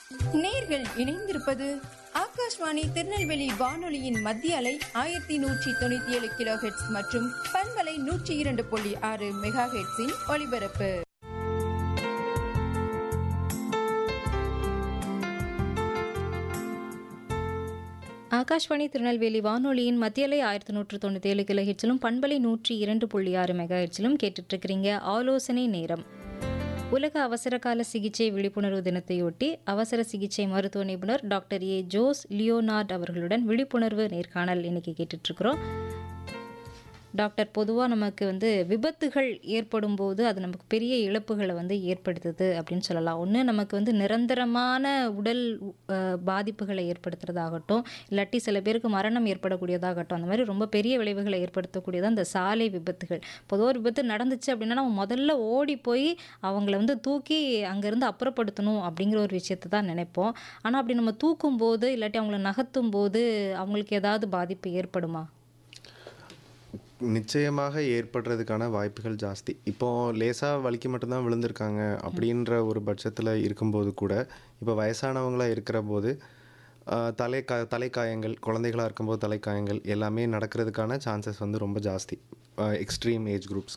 நேர்கள் இணைந்திருப்பது ஆகாஷ்வாணி திருநெல்வேலி வானொலியின் மத்திய அலை ஆயிரத்தி நூற்றி தொண்ணூத்தி ஏழு கிலோ ஹெட்ஸ் மற்றும் பண்பலை நூற்றி இரண்டு புள்ளி ஆறு மெகா ஹெட்ஸின் ஒலிபரப்பு ஆகாஷ்வாணி திருநெல்வேலி வானொலியின் மத்தியலை ஆயிரத்தி நூற்று தொண்ணூற்றி ஏழு கிலோ ஹெட்ஸிலும் பண்பலை நூற்றி இரண்டு புள்ளி ஆறு மெகா ஹெட்ஸிலும் கேட்டுட்ருக்கிறீங்க ஆலோசனை நேரம் உலக அவசரகால சிகிச்சை விழிப்புணர்வு தினத்தையொட்டி அவசர சிகிச்சை மருத்துவ நிபுணர் டாக்டர் ஏ ஜோஸ் லியோனார்ட் அவர்களுடன் விழிப்புணர்வு நேர்காணல் இன்னைக்கு கேட்டுட்ருக்குறோம் டாக்டர் பொதுவாக நமக்கு வந்து விபத்துகள் ஏற்படும் போது அது நமக்கு பெரிய இழப்புகளை வந்து ஏற்படுத்துது அப்படின்னு சொல்லலாம் ஒன்று நமக்கு வந்து நிரந்தரமான உடல் அஹ், பாதிப்புகளை ஏற்படுத்துறதாகட்டும் இல்லாட்டி சில பேருக்கு மரணம் ஏற்படக்கூடியதாகட்டும் அந்த மாதிரி ரொம்ப பெரிய விளைவுகளை ஏற்படுத்தக்கூடியது அந்த சாலை விபத்துகள் பொதுவாக ஒரு விபத்து நடந்துச்சு அப்படின்னா நம்ம முதல்ல ஓடி போய் அவங்கள வந்து தூக்கி அங்கேருந்து அப்புறப்படுத்தணும் அப்படிங்கிற ஒரு விஷயத்தை தான் நினைப்போம் ஆனால் அப்படி நம்ம தூக்கும் போது இல்லாட்டி அவங்கள நகர்த்தும் போது அவங்களுக்கு ஏதாவது பாதிப்பு ஏற்படுமா நிச்சயமாக ஏற்படுறதுக்கான வாய்ப்புகள் ஜாஸ்தி இப்போ லேசாக வலிக்கு மட்டும்தான் விழுந்திருக்காங்க அப்படின்ற ஒரு பட்சத்தில் இருக்கும்போது கூட இப்போ வயசானவங்களாக இருக்கிற போது ஆஹ், தலை கா தலைக்காயங்கள் குழந்தைகளாக இருக்கும்போது தலைக்காயங்கள் எல்லாமே நடக்கிறதுக்கான சான்சஸ் வந்து ரொம்ப ஜாஸ்தி எக்ஸ்ட்ரீம் ஏஜ் குரூப்ஸ்